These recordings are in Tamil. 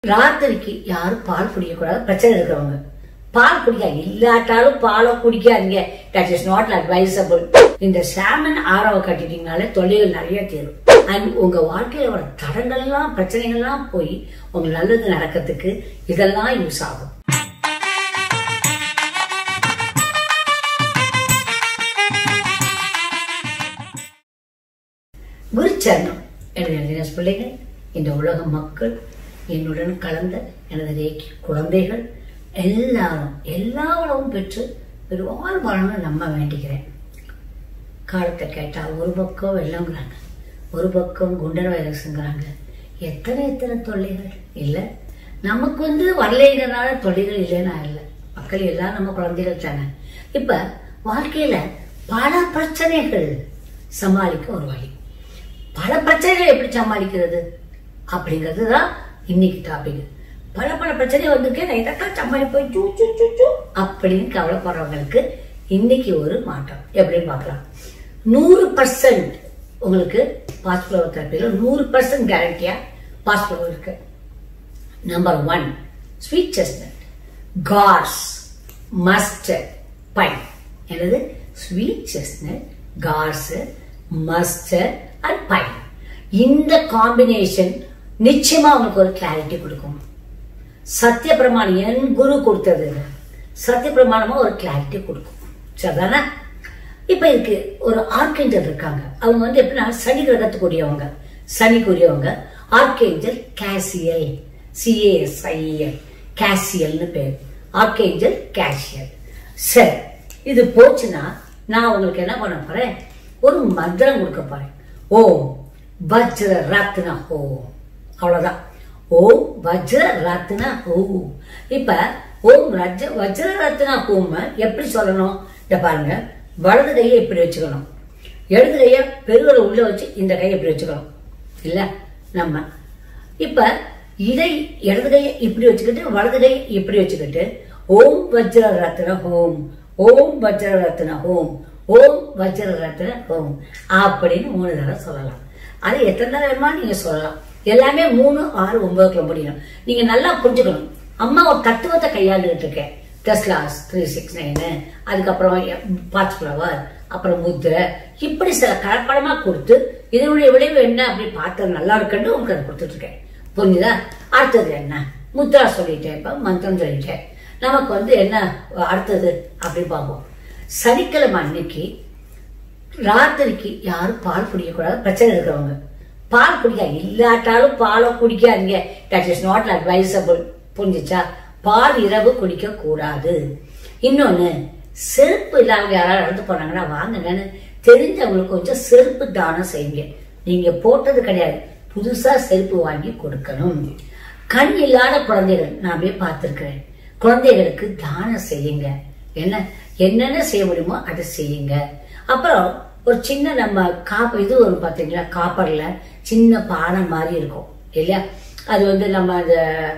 ராத்திரிக்கு யாரும் பால் குடிக்கக்கூடாது பிரச்சனை இருக்கிறவங்க பால் குடிக்காது இல்லாட்டாலும் பாலை குடிக்காதீங்க தட் இஸ் நாட் அட்வைசபிள் இந்த சாமன் ஆரவ கட்டிட்டீங்கனாலே தொல்லைகள் நிறைய தீரும் அண்ட் உங்க வாழ்க்கையில வர தடங்கள்லாம் பிரச்சனைகள்லாம் போய் உங்களுக்கு நல்லது நடக்கிறதுக்கு இதெல்லாம் யூஸ் ஆகும் குருச்சரணம் எனது தினஸ் பிள்ளைகள் இந்த உலக மக்கள் என்னுடன் கலந்த எனது ரேக்கி குழந்தைகள் எல்லாரும் எல்லா உலகம் பெற்று பெருவாள் வாழணும்னு நம்ப வேண்டிக்கிறேன் காலத்தை கேட்டா ஒரு பக்கம் வெள்ளங்கிறாங்க ஒரு பக்கம் குண்டர் வைரஸுங்கிறாங்க எத்தனை எத்தனை தொல்லைகள் இல்லை நமக்கு வந்து வரலைங்கிறனால தொல்லைகள் இல்லைன்னா இல்லை மக்கள் எல்லாம் நம்ம குழந்தைகள் தானே இப்ப வாழ்க்கையில பல பிரச்சனைகள் சமாளிக்க ஒரு வழி பல பிரச்சனைகளை எப்படி சமாளிக்கிறது அப்படிங்கிறது தான் இன்னைக்கு டாபிக் பல பல பிரச்சனை வந்திருக்கேன் நான் இதெல்லாம் சமாளிப்போம் சூ சூ சூ சூ அப்படின்னு கவலைப்படுறவங்களுக்கு இன்னைக்கு ஒரு மாற்றம் எப்படின்னு பார்க்கலாம் நூறு பர்சன்ட் உங்களுக்கு பாஸ்புலர் தெரப்பியில் நூறு பர்சன்ட் கேரண்டியா பாஸ்புலர் இருக்கு number one sweet chestnut gorse mustard pine எனது sweet chestnut gorse mustard and pine இந்த காம்பினேஷன் நிச்சயமா உங்களுக்கு ஒரு கிளாரிட்டி கொடுக்கும் சத்திய பிரமாணம் என் குரு கொடுத்தது சத்திய பிரமாணமா ஒரு கிளாரிட்டி கொடுக்கும் சரிதானே இப்ப இதுக்கு ஒரு ஆர்கேஞ்சல் இருக்காங்க அவங்க வந்து எப்படின்னா சனி கிரகத்துக்குரியவங்க சனிக்குரியவங்க ஆர்கேஞ்சல் கேசியல் சிஏஎஸ்ஐஎல் கேசியல்னு பேர் ஆர்கேஞ்சல் கேசியல் சரி இது போச்சுன்னா நான் உங்களுக்கு என்ன பண்ண போறேன் ஒரு மந்திரம் கொடுக்க போறேன் ஓம் வஜ்ர ரத்ன ஓம் அவ்வளவுதான் ஓம் வஜ்ர ரத்ன ஓம் இப்ப ஓம் ரஜ வஜ்ர ரத்ன ஓம் எப்படி சொல்லணும் இத பாருங்க வலது கையை இப்படி வச்சுக்கணும் இடது கையை பெருவரை உள்ள வச்சு இந்த கையை இப்படி வச்சுக்கணும் இல்ல நம்ம இப்ப இதை இடது கையை இப்படி வச்சுக்கிட்டு வலது கையை இப்படி வச்சுக்கிட்டு ஓம் வஜ்ர ரத்ன ஓம் ஓம் வஜ்ர ரத்ன ஓம் ஓம் வஜ்ர ரத்ன ஓம் அப்படின்னு மூணு தடவை சொல்லலாம் அது எத்தனை தடவை வேணுமா நீங்க சொல்லலாம் எல்லாமே மூணு ஆறு ஒன்பதுக்குள்ள முடியும் நீங்க நல்லா புரிஞ்சுக்கணும் அம்மா ஒரு தத்துவத்தை கையாண்டுகிட்டு இருக்கேன் டெஸ்லாஸ் த்ரீ சிக்ஸ் நைனு அதுக்கப்புறம் பாட்ச் ஃப்ளவர் அப்புறம் முத்திரை இப்படி சில கலப்படமா கொடுத்து இதனுடைய விளைவு என்ன அப்படி பார்த்தது நல்லா இருக்குன்னு உங்களுக்கு அதை கொடுத்துட்டு இருக்கேன் புரிஞ்சுதா அடுத்தது என்ன முத்ரா சொல்லிட்டேன் இப்ப மந்திரம் சொல்லிட்டேன் நமக்கு வந்து என்ன அடுத்தது அப்படி பார்ப்போம் சனிக்கிழமை அன்னைக்கு ராத்திரிக்கு யாரும் பால் குடிக்கக்கூடாது பிரச்சனை இருக்கிறவங்க பால் குடிக்காது இல்லாட்டாலும் பாலை குடிக்காதீங்க தட் இஸ் நாட் அட்வைசபிள் புரிஞ்சுச்சா பால் இரவு குடிக்க கூடாது இன்னொன்னு செருப்பு இல்லாம யாராவது நடந்து போனாங்கன்னா வாங்குங்கன்னு தெரிஞ்சவங்களுக்கு கொஞ்சம் செருப்பு தானம் செய்யுங்க நீங்க போட்டது கிடையாது புதுசா செருப்பு வாங்கி கொடுக்கணும் கண் இல்லாத குழந்தைகள் நான் போய் பார்த்திருக்கிறேன் குழந்தைகளுக்கு தானம் செய்யுங்க என்ன என்னென்ன செய்ய முடியுமோ அதை செய்யுங்க அப்புறம் ஒரு சின்ன நம்ம காப்பு இது ஒரு பாத்தீங்களா காப்பர்ல சின்ன பானை மாதிரி இருக்கும் இல்லையா அது வந்து நம்ம அந்த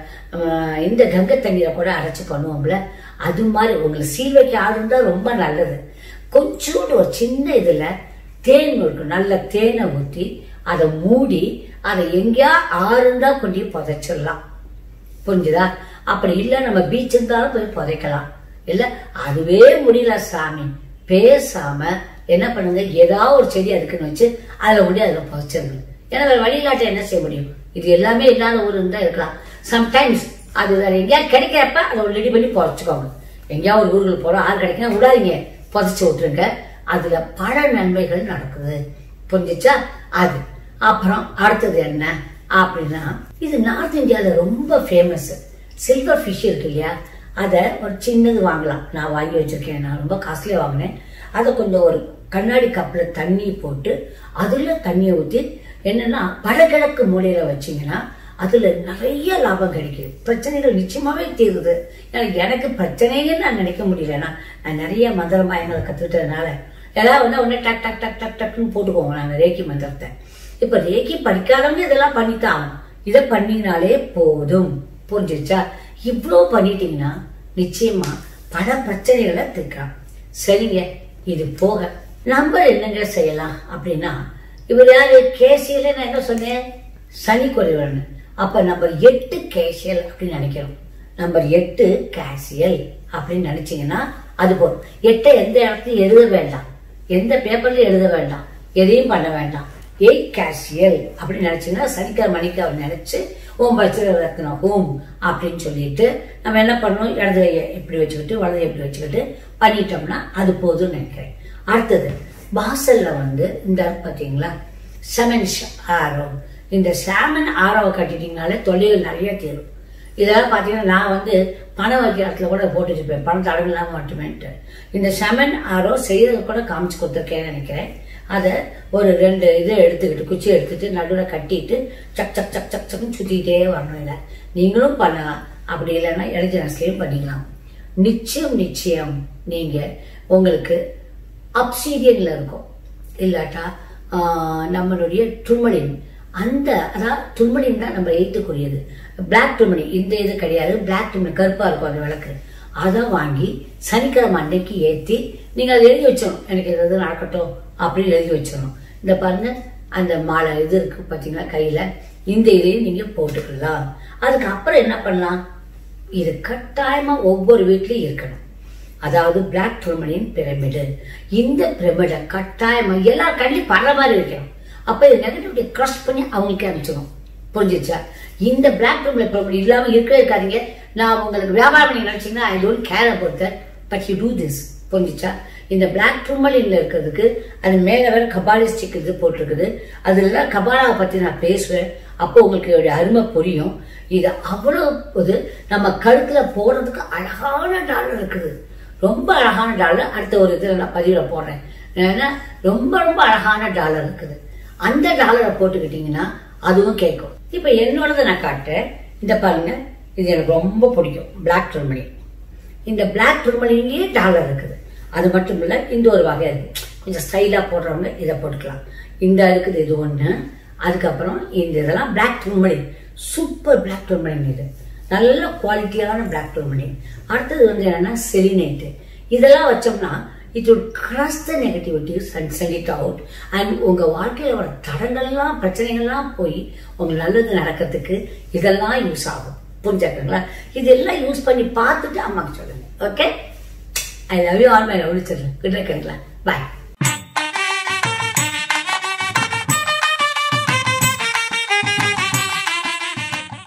அஹ், இந்த கங்கை தண்ணீரை கூட அரைச்சு பண்ணுவோம்ல அது மாதிரி உங்களுக்கு சீல் வைக்க ஆள் இருந்தா ரொம்ப நல்லது கொஞ்சோண்டு ஒரு சின்ன இதுல தேன் இருக்கும் நல்ல தேனை ஊத்தி அதை மூடி அதை எங்கேயா ஆறுந்தா கொண்டு போய் புதைச்சிடலாம் புரிஞ்சுதா அப்படி இல்ல நம்ம பீச் இருந்தாலும் போய் புதைக்கலாம் இல்ல அதுவே முடியல சாமி பேசாம என்ன பண்ணுங்க ஏதாவது ஒரு செடி அதுக்குன்னு வச்சு அதுல கொண்டு அதுல புதைச்சிருங்க ஏன்னா வேற வழிகாட்ட என்ன செய்ய முடியும் இது எல்லாமே இல்லாத ஊர் இருந்தா இருக்கலாம் சம்டைம்ஸ் அது வேற எங்கேயாவது கிடைக்கிறப்ப அதை ரெடி பண்ணி புதைச்சுக்கோங்க எங்கேயாவது ஒரு ஊருக்கு போறோம் ஆள் கிடைக்கணும் விடாதீங்க புதைச்சு விட்டுருங்க அதுல பல நன்மைகள் நடக்குது புரிஞ்சுச்சா அது அப்புறம் அடுத்தது என்ன அப்படின்னா இது நார்த் இந்தியால ரொம்ப ஃபேமஸ் சில்வர் ஃபிஷ் இருக்கு இல்லையா அதை ஒரு சின்னது வாங்கலாம் நான் வாங்கி வச்சிருக்கேன் நான் ரொம்ப காஸ்ட்லியா வாங்கினேன் அதை கொஞ்சம் ஒரு கண்ணாடி கப்ல தண்ணி போட்டு அதுல தண்ணியை ஊத்தி என்னன்னா வடகிழக்கு மூலையில வச்சீங்கன்னா அதுல நிறைய லாபம் கிடைக்குது பிரச்சனைகள் நிச்சயமாவே தீருது ஏன்னா எனக்கு பிரச்சனைன்னு நான் நினைக்க முடியலன்னா நான் நிறைய மந்திர மாயங்களை கத்துக்கிட்டதுனால எல்லாம் வந்து உடனே டக் டக் டக் டக் டக்னு போட்டுக்கோங்க நாங்க ரேக்கி மந்திரத்தை இப்ப ரேக்கி படிக்காதவங்க இதெல்லாம் பண்ணித்தான் ஆகணும். இதை பண்ணீங்கனாலே போதும் புரிஞ்சுச்சா இவ்வளோ பண்ணிட்டீங்கன்னா நிச்சயமா பல பிரச்சனைகளை தீர்க்கலாம் சரிங்க இது போக நம்ம என்னங்க செய்யலாம் அப்படின்னா இவர் யாரு கேசியில நான் என்ன சொன்னேன் சனி குறைவன் அப்ப நம்பர் எட்டு கேஷியல் அப்படின்னு நினைக்கிறோம் நம்பர் எட்டு கேஷியல் அப்படின்னு நினைச்சீங்கன்னா அது போதும் எட்டை எந்த இடத்துலையும் எழுத வேண்டாம் எந்த பேப்பர்லயும் எழுத வேண்டாம் எதையும் பண்ண வேண்டாம் எயிட் கேஷியல் அப்படின்னு நினைச்சீங்கன்னா சனிக்கிழமை மணிக்கு அவர் நினைச்சு ஓம் பச்சை ரத்னம் ஹோம் அப்படின்னு சொல்லிட்டு நம்ம என்ன பண்ணணும் இடது கையை எப்படி வச்சுக்கிட்டு வலது கையை எப்படி வச்சுக்கிட்டு பண்ணிட்டோம்னா அது போதும்னு நினைக்கிறேன் அடுத்தது வாசல்ல வந்து இந்த பாத்தீங்களா செமன் ஆரோ இந்த சாமன் ஆரோவை கட்டிட்டீங்கனாலே தொல்லைகள் நிறைய தீரும் இதெல்லாம் பார்த்தீங்கன்னா நான் வந்து பணம் வைக்கிற இடத்துல கூட போட்டு வச்சுப்பேன் பணம் தடவு இல்லாமல் மட்டுமேன்ட்டு இந்த செமன் ஆரோ செய்யறது கூட காமிச்சு கொடுத்துருக்கேன்னு நினைக்கிறேன் அதை ஒரு ரெண்டு இதை எடுத்துக்கிட்டு குச்சி எடுத்துட்டு நடுவில் கட்டிட்டு சக் சக் சக் சக் சக்னு சுற்றிக்கிட்டே வரணும் இல்லை நீங்களும் பண்ணலாம் அப்படி இல்லைன்னா எழுதி நஸ்லையும் பண்ணிக்கலாம் நிச்சயம் நிச்சயம் நீங்க உங்களுக்கு அப்சீரியன்ல இருக்கும் இல்லாட்டா ஆஹ், நம்மளுடைய துர்மலின் அந்த அதான் துர்மலின் தான் நம்ம எய்த்துக்குரியது பிளாக் துர்மலி இந்த இது கிடையாது பிளாக் துர்மலி கருப்பா இருக்கும் அந்த விளக்கு அதை வாங்கி சனிக்கிழமை அன்னைக்கு ஏத்தி நீங்க அதை எழுதி வச்சிடணும் எனக்கு எதாவது நடக்கட்டும் அப்படின்னு எழுதி வச்சிடணும் இந்த பாருங்க அந்த மாலை இது இருக்கு பாத்தீங்களா கையில இந்த இதையும் நீங்க போட்டுக்கலாம் அதுக்கு அப்புறம் என்ன பண்ணலாம் இது கட்டாயமா ஒவ்வொரு வீட்லயும் இருக்கணும் அதாவது பிளாக் டூர்மலின் பிரமிடு இந்த பிரமிடை கட்டாயமா எல்லா கண்ணிலும் படுற மாதிரி வைக்கணும் அப்ப இது நெகட்டிவிட்டி கிரஷ் பண்ணி அவங்களுக்கே அனுப்பிச்சிடும் புரிஞ்சிச்சா இந்த பிளாக் டூர்மலின் பிரமிடு இல்லாம இருக்கவே இருக்காதீங்க நான் உங்களுக்கு வியாபாரம் பண்ணி நினைச்சீங்கன்னா I don't care about that but you do this புரிஞ்சிச்சா இந்த பிளாக் டூர்மலின்ல இருக்கிறதுக்கு அது மேல வேற கபாலிஸ்டிக் இது போட்டிருக்குது அதுல கபாலாவை பத்தி நான் பேசுவேன் அப்போ உங்களுக்கு இதோட அருமை புரியும் இது அவ்வளவு இது நம்ம கழுத்துல போடுறதுக்கு அழகான டாலர் இருக்குது ரொம்ப அழகான டாலர் அடுத்த ஒரு இதுல நான் பதிவுல போடுறேன் ஏன்னா ரொம்ப ரொம்ப அழகான டாலர் இருக்குது அந்த டாலரை போட்டுக்கிட்டீங்கன்னா அதுவும் கேட்கும் இப்ப என்னோடதை நான் காட்டுறேன் இந்த பாருங்க இது எனக்கு ரொம்ப பிடிக்கும் பிளாக் டர்மனி இந்த பிளாக் டர்மனிலேயே டாலர் இருக்குது அது மட்டும் இல்ல இந்த ஒரு வகை இருக்கு கொஞ்சம் ஸ்டைலா போடுறவங்க இதை போட்டுக்கலாம் இந்த இருக்குது இது ஒண்ணு அதுக்கப்புறம் இந்த இதெல்லாம் black tourmaline super black tourmaline இது நல்ல குவாலிட்டியான பிளாக் டர்மலின் அடுத்தது வந்து என்னன்னா செலினேட் இதெல்லாம் வச்சோம்னா it will crush the negativities and send it out and உங்க வாழ்க்கையில வர தடங்கள்லாம் பிரச்சனைகள்லாம் போய் உங்களுக்கு நல்லது நடக்கிறதுக்கு இதெல்லாம் யூஸ் ஆகும் புரிஞ்சாக்குங்களா இதெல்லாம் யூஸ் பண்ணி பார்த்துட்டு அம்மாக்கு சொல்லுங்க okay I love you all my love children good night bye